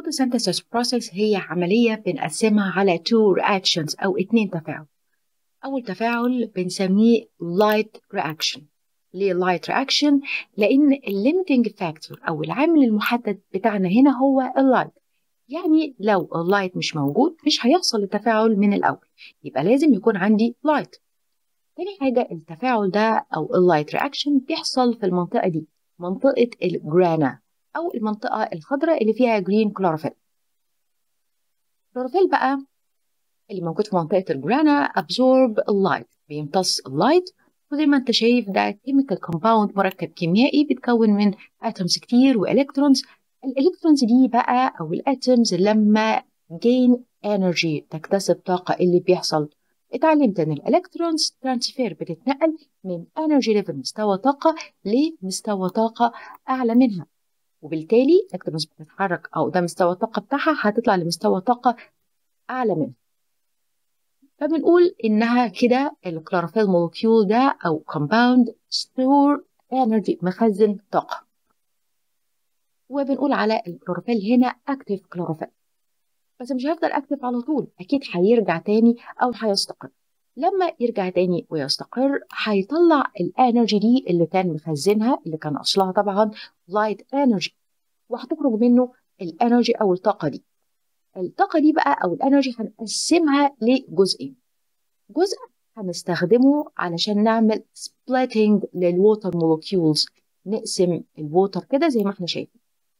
photosynthesis process هي عملية بنقسمها على two reactions أو اتنين تفاعل أول تفاعل بنسميه light reaction ليه light reaction؟ لأن ال limiting factor أو العامل المحدد بتاعنا هنا هو اللايت يعني لو اللايت مش موجود مش هيحصل التفاعل من الأول يبقى لازم يكون عندي لايت تاني حاجة التفاعل ده أو اللايت رياكشن بيحصل في المنطقة دي منطقة الجرانا أو المنطقة الخضراء اللي فيها جرين كلوروفيل الكلوروفيل بقى اللي موجود في منطقة الجرانا absorb اللايت بيمتص اللايت وزي ما انت شايف ده كيميكال كومباوند مركب كيميائي بيتكون من اتومز كتير والكترونز الالكترونز دي بقى او الاتومز لما gain energy تكتسب طاقة اللي بيحصل اتعلمت ان الالكترونز ترانسفير بتتنقل من انرجي ليفل مستوى طاقة لمستوى طاقة اعلى منها وبالتالي الالكترونز بتتحرك او ده مستوى الطاقة بتاعها هتطلع لمستوى طاقة اعلى منها فبنقول انها كده الكلوروفيل مولكيول ده او كومباوند ستور انرجي مخزن طاقه وبنقول على الكلوروفيل هنا اكتيف كلوروفيل بس مش هيفضل اكتيف على طول اكيد هيرجع تاني او هيستقر لما يرجع تاني ويستقر هيطلع الانرجي دي اللي كان مخزنها اللي كان اصلها طبعا لايت انرجي وهتخرج منه الانرجي او الطاقه دي الطاقة دي بقى أو الانرجي هنقسمها لجزئين جزء هنستخدمه علشان نعمل سبليتنج للووتر مولكيولز نقسم الووتر كده زي ما احنا شايفين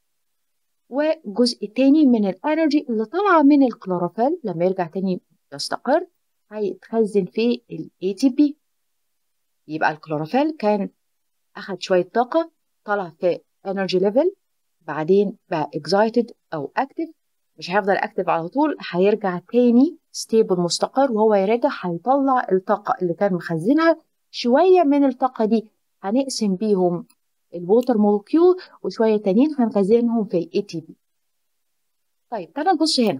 وجزء تاني من الانرجي اللي طالعة من الكلوروفيل لما يرجع تاني يستقر هيتخزن في ال ATP يبقى الكلوروفيل كان أخد شوية طاقة طلع في energy level بعدين بقى excited أو active مش هيفضل اكتف على طول هيرجع تاني ستيبل مستقر وهو يراجع هيطلع الطاقة اللي كان مخزنها شوية من الطاقة دي هنقسم بيهم الووتر مولكيول وشوية تانيين هنخزنهم في الاي تي بي طيب تعالى نبص هنا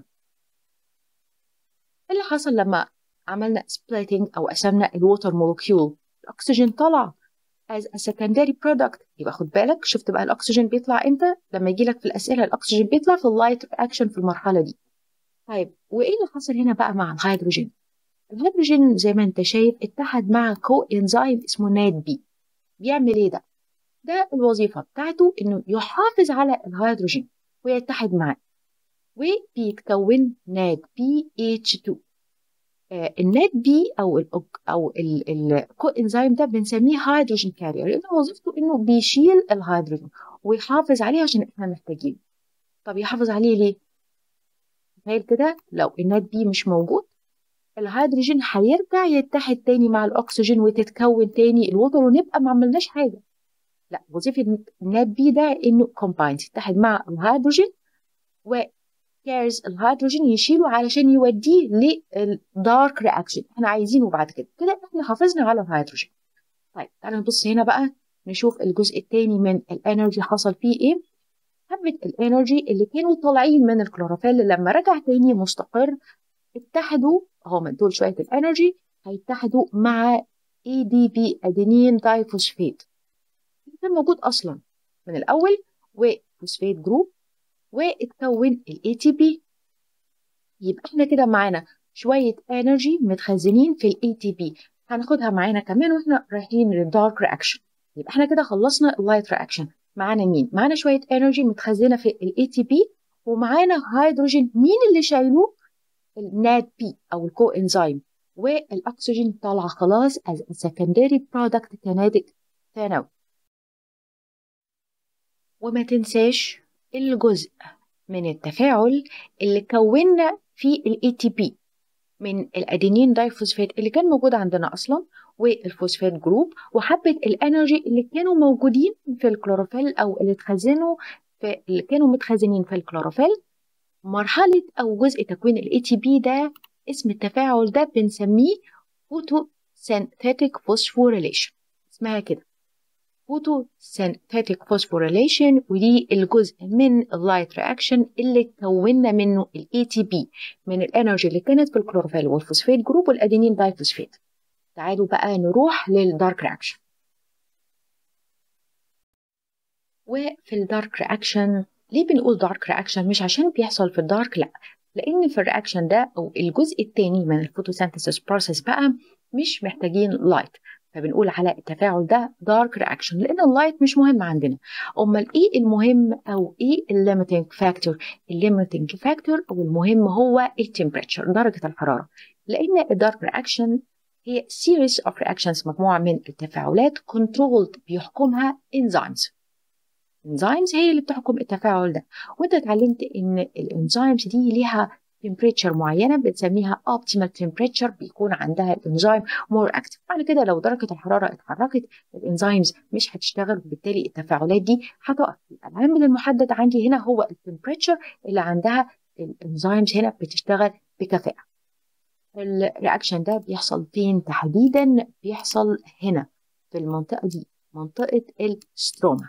اللي حصل لما عملنا سبليتنج او قسمنا الووتر مولكيول الاكسجين طلع as a secondary product يبقى خد بالك شفت بقى الاكسجين بيطلع امتى لما يجي لك في الاسئله الاكسجين بيطلع في اللايت رياكشن في المرحله دي طيب وايه اللي حصل هنا بقى مع الهيدروجين الهيدروجين زي ما انت شايف اتحد مع كو انزيم اسمه ناد بي بيعمل ايه ده ده الوظيفه بتاعته انه يحافظ على الهيدروجين ويتحد معاه وبيتكون ناد بي اتش 2 النات بي او ال او الكو انزيم ده بنسميه هيدروجين كارير لان وظيفته انه بيشيل الهيدروجين ويحافظ عليه عشان احنا محتاجينه طب يحافظ عليه ليه تخيل كده لو النات بي مش موجود الهيدروجين هيرجع يتحد تاني مع الاكسجين وتتكون تاني الوتر ونبقى ما عملناش حاجه لا وظيفه النات بي ده انه كومبايند يتحد مع الهيدروجين و كارز الهيدروجين يشيله علشان يوديه للدارك رياكشن احنا عايزينه بعد كده كده احنا حافظنا على الهيدروجين طيب تعالوا نبص هنا بقى نشوف الجزء الثاني من الانرجي حصل فيه ايه حبة الانرجي اللي كانوا طالعين من الكلوروفيل لما رجع تاني مستقر اتحدوا هم دول شوية الانرجي هيتحدوا مع ADP ادينين دايفوسفيت اللي كان موجود اصلا من الاول وفوسفيت جروب واتكون ال ATP يبقى احنا كده معانا شوية انرجي متخزنين في ال ATP هناخدها معانا كمان واحنا رايحين للدارك رياكشن يبقى احنا كده خلصنا اللايت رياكشن معانا مين؟ معانا شوية انرجي متخزنة في ال ATP ومعانا هيدروجين مين اللي شايلوه؟ الناد بي او الكو انزيم والاكسجين طالعه خلاص as a secondary product كناتج ثانوي وما تنساش الجزء من التفاعل اللي كونا فيه ال ATP من الادينين دايفوسفات اللي كان موجود عندنا اصلا والفوسفات جروب وحبه الانرجي اللي كانوا موجودين في الكلوروفيل او اللي اتخزنوا في اللي كانوا متخزنين في الكلوروفيل مرحله او جزء تكوين ال ATP ده اسم التفاعل ده بنسميه photosynthetic phosphorylation اسمها كده photosynthetic phosphorylation ودي الجزء من اللايت رياكشن اللي كونا منه ال ATP من الانرجي اللي كانت في الكلوروفيل والفوسفات جروب والادينين دايفوسفات تعالوا بقى نروح للدارك رياكشن وفي الدارك رياكشن ليه بنقول دارك رياكشن مش عشان بيحصل في الدارك لا لان في الرياكشن ده او الجزء الثاني من الفوتوسينثيسيس بروسيس بقى مش محتاجين لايت فبنقول على التفاعل ده دارك رياكشن لان اللايت مش مهم عندنا امال ايه المهم او ايه الليميتنج فاكتور الليميتنج فاكتور او المهم هو التمبريتشر درجه الحراره لان الدارك رياكشن هي series of reactions مجموعه من التفاعلات controlled بيحكمها enzymes enzymes هي اللي بتحكم التفاعل ده وانت اتعلمت ان الانزيمز دي ليها temperature معينه بنسميها optimal temperature بيكون عندها الانزيم more active بعد كده لو درجه الحراره اتحركت الانزيمز مش هتشتغل وبالتالي التفاعلات دي هتقف العامل المحدد عندي هنا هو التمبريتشر اللي عندها الانزيمز هنا بتشتغل بكفاءه الرياكشن ده بيحصل فين تحديدا بيحصل هنا في المنطقه دي منطقه الستروما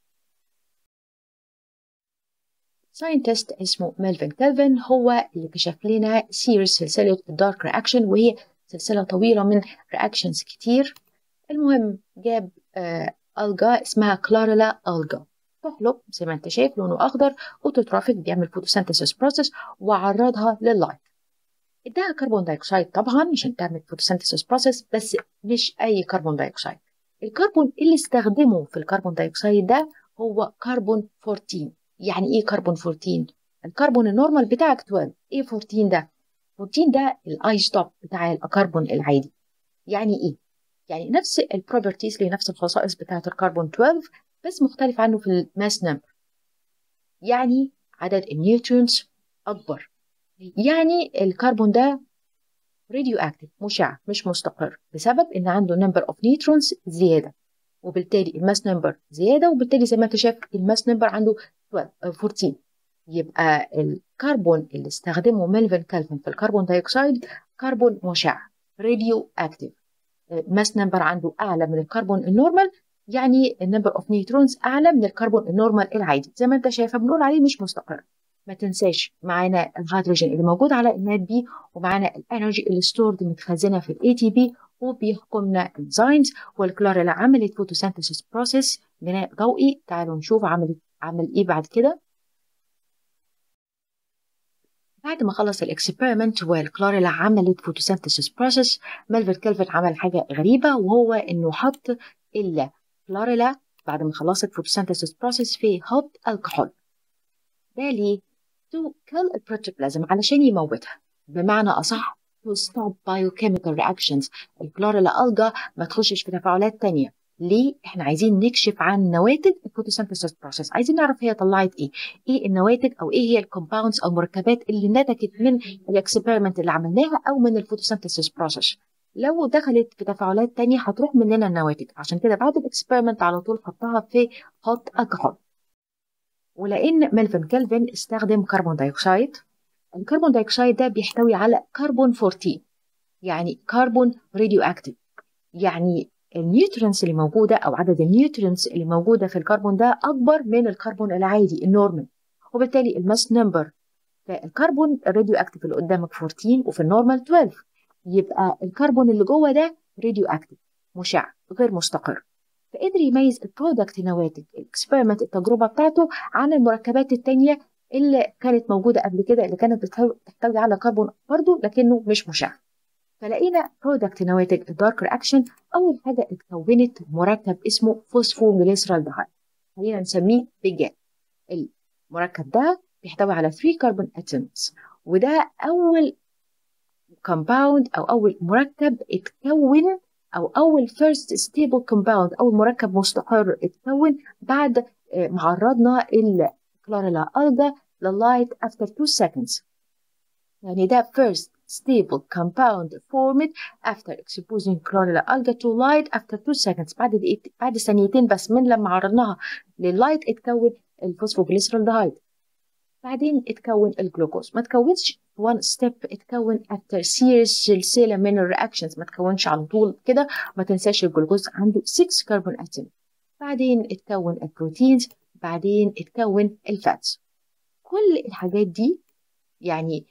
ساينتست اسمه ميلفين كيلفن هو اللي كشف لنا سيريز سلسلة الدارك رياكشن وهي سلسلة طويلة من رياكشنز كتير المهم جاب آه ألجا اسمها كلاريلا ألجا تحلق زي ما انت شايف لونه أخضر وتترافق بيعمل فوتوسينثيسيس بروسيس وعرضها لللايت اداها كربون دايوكسيد طبعا عشان تعمل فوتوسينثيسيس بروسيس بس مش أي كربون دايوكسيد الكربون اللي استخدمه في الكربون دايوكسيد ده هو كربون 14 يعني ايه كربون 14 الكربون النورمال بتاعك 12 ايه 14 ده 14 ده الايزوتوب بتاع الكربون العادي يعني ايه يعني نفس البروبرتيز لنفس الخصائص بتاعه الكربون 12 بس مختلف عنه في الماس نمبر يعني عدد النيوترونز اكبر يعني الكربون ده راديو اكتيف مشع مش مستقر بسبب ان عنده نمبر اوف نيوترونز زياده وبالتالي الماس نمبر زياده وبالتالي زي ما انت شايف الماس نمبر عنده 14 يبقى الكربون اللي استخدمه ميلفين كالفن في الكربون دايوكسيد كربون مشع راديو اكتيف ماس نمبر عنده اعلى من الكربون النورمال يعني النمبر اوف نيوترونز اعلى من الكربون النورمال العادي زي ما انت شايفه بنقول عليه مش مستقر ما تنساش معانا الهيدروجين اللي موجود على النات بي ومعانا الانرجي اللي ستورد متخزنه في الاي تي بي وبيحكمنا انزيمز والكلاريلا عملت فوتوسينثيسيس بروسيس بناء ضوئي تعالوا نشوف عملت عمل ايه بعد كده بعد ما خلص الاكسبيرمنت والكلاريلا عملت فوتوسينثيسيس بروسيس ميلفين كيلفن عمل حاجه غريبه وهو انه حط الكلاريلا بعد ما خلصت فوتوسينثيسيس بروسيس في هوت الكحول ده ليه؟ to kill البروتوبلازم علشان يموتها بمعنى اصح to stop biochemical reactions الكلوريلا ألجا ما تخشش في تفاعلات تانية ليه؟ احنا عايزين نكشف عن نواتج الفوتوسينثيسيس بروسيس عايزين نعرف هي طلعت ايه ايه النواتج او ايه هي الكومباوندز او المركبات اللي نتجت من الاكسبيرمنت اللي عملناها او من الفوتوسينثيسيس بروسيس لو دخلت في تفاعلات تانية هتروح مننا النواتج عشان كده بعد الاكسبيرمنت على طول حطها في هوت الكحول ولان ميلفين كيلفن استخدم كربون دايوكسيد الكربون دايوكسيد ده بيحتوي على كربون 14 يعني كربون راديو اكتيف يعني النيوترينز اللي موجوده او عدد النيوترينز اللي موجوده في الكربون ده اكبر من الكربون العادي النورمال وبالتالي الماس نمبر فالكربون الراديو اكتيف اللي قدامك 14 وفي النورمال 12 يبقى الكربون اللي جوه ده راديو اكتيف مشع غير مستقر فقدر يميز البرودكت نواتج الاكسبيرمنت التجربه بتاعته عن المركبات التانية اللي كانت موجوده قبل كده اللي كانت بتحتوي على كربون برضه لكنه مش مشع فلقينا برودكت نواتج الدارك رياكشن اول حاجه اتكونت مركب اسمه فوسفوجليسرالدهايد خلينا نسميه بجان المركب ده بيحتوي على 3 كربون اتومز وده اول كومباوند او اول مركب اتكون او اول فيرست ستيبل كومباوند اول مركب مستقر اتكون بعد ما عرضنا الكلوريلا الجا لللايت after 2 seconds يعني ده first stable compound formed after exposing chlorella alga to light after 2 seconds بعد دقيقة بعد ثانيتين بس من لما عرضناها لللايت اتكون الفوسفوجليسرالدهايد بعدين اتكون الجلوكوز ما تكونش one step اتكون after series سلسلة من الرياكشنز ما تكونش على طول كده ما تنساش الجلوكوز عنده 6 كربون اتوم بعدين اتكون البروتينز بعدين اتكون الفاتس كل الحاجات دي يعني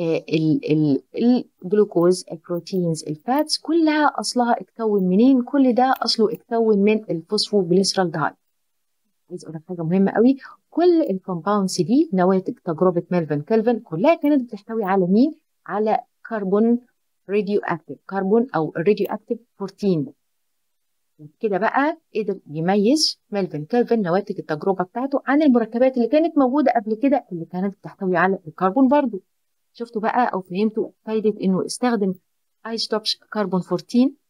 الجلوكوز البروتينز الفاتس كلها اصلها اتكون منين كل ده اصله اتكون من الفوسفوجليسرالدهايد عايز اقول لك حاجه مهمه قوي كل الكومباوندز دي نواتج تجربه ميلفن كلفن كلها كانت بتحتوي على مين على كربون راديو اكتيف كربون او راديو اكتيف 14 كده بقى قدر يميز ميلفن كلفن نواتج التجربه بتاعته عن المركبات اللي كانت موجوده قبل كده اللي كانت بتحتوي على الكربون برضو شفتوا بقى او فهمتوا فايده انه استخدم ايزوتوبس كربون 14